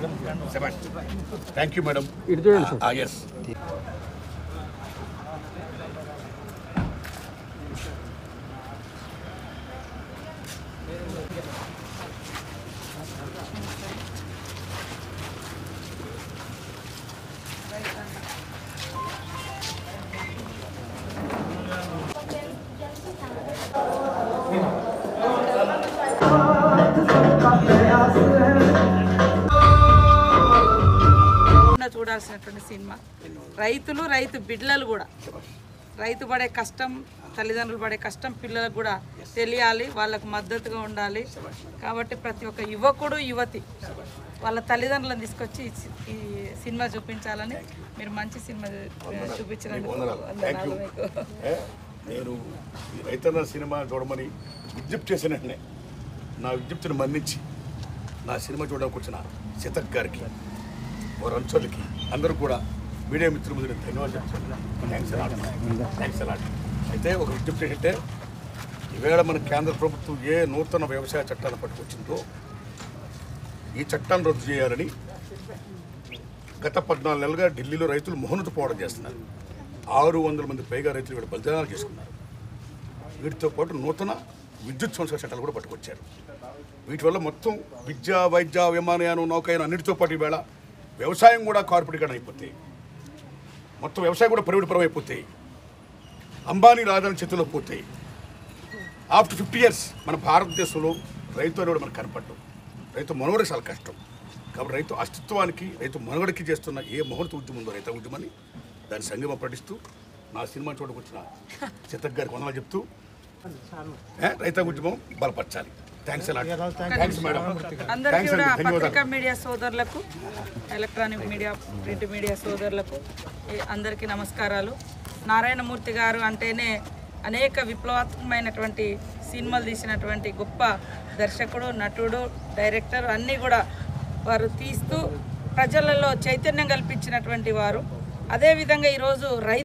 thank you madam ఇటు చూడండి sir yes తప్పకుండా చూడాల్సినటువంటి సినిమా రైతులు రైతు బిడ్డలు కూడా రైతు పడే కష్టం తల్లిదండ్రులు పడే కష్టం పిల్లలకు కూడా తెలియాలి వాళ్ళకు మద్దతుగా ఉండాలి కాబట్టి ప్రతి ఒక్క యువకుడు యువతి వాళ్ళ తల్లిదండ్రులను తీసుకొచ్చి ఈ సి- ఈ సినిమా చూపించాలని మీరు మంచి సినిమా చూ- చూపించినందుకు థ్యాంక్ యూ వందనాలు మీకు నేను ఈ రైతన్న సినిమా చూడమని విజ్ఞప్తి చేసిన వెంటనే నా విజ్ఞప్తిని మన్నించి నా సినిమా చూడడానికి వచ్చిన సీతక్ గారికి వారి అంచులకి అందరూ కూడా మీడియా మిత్రుల ముందు నేను ధన్యవాదాలు చెప్తున్నాను థ్యాంక్స్ అలాట్ థ్యాంక్స్ అలాట్ అయితే ఒక విజ్ఞప్తి ఏంటంటే ఈవేళ మన కేంద్ర ప్రభుత్వం ఏ నూతన వ్యవసాయ చట్టాన్ని పట్టుకొచ్చిందో ఈ చట్టాన్ని రద్దు చేయాలని గత పద్నాలుగు నెలలుగా ఢిల్లీలో రైతులు మౌనత పోవడం చేస్తున్నారు ఆరు వందల మంది పైగా రైతులు ఇక్కడ బలిదానాలు చేసుకున్నారు వీటితో పాటు నూతన విద్యుత్ సంస్థ చట్టాలు కూడా పట్టుకొచ్చారు వీటి వల్ల మొత్తం విద్య వైద్య విమానయానం నౌకాయానం అన్నిటితో పాటు ఈవేళ వ్యవసాయం కూడా కార్పొరేట్ అయిపోతాయి మొత్తం వ్యవసాయం కూడా ప్రైవేట్ పరం అయిపోతాయి అంబానీ రాజధాని చేతిలో పోతాయి ఆఫ్టర్ ఫిఫ్టీ ఇయర్స్ మన భారతదేశంలో రైతు అనేవాడు మనకు కనపడ్డం రైతు మనుగడ చాలా కష్టం కాబట్టి రైతు అస్తిత్వానికి రైతు మనుగడకి చేస్తున్న ఏ ముహూర్త ఉద్యమం ఉందో రైతు ఉద్యమాన్ని దాని సంగమం ప్రకటిస్తూ నా సినిమా చూడకొచ్చిన చిత్తక్ గారికి వందలు చెప్తూ ఏ, రైతు ఉద్యమం బలపరచాలి థ్యాంక్స్ థ్యాంక్స్ మేడం అందరికీ థ్యాంక్స్ కూడా అండి ధన్యవాదాలు పత్రికా మీడియా సోదరులకు ఎలక్ట్రానిక్ మీడియా ప్రింట్ మీడియా సోదరులకు ఈ అందరికీ నమస్కారాలు నారాయణమూర్తి గారు అంటేనే అనేక విప్లవాత్మకమైనటువంటి సినిమాలు తీసినటువంటి గొప్ప దర్శకుడు నటుడు డైరెక్టర్ అన్నీ కూడా వారు తీస్తూ ప్రజలలో చైతన్యం కల్పించినటువంటి వారు అదేవిధంగా ఈరోజు రైతు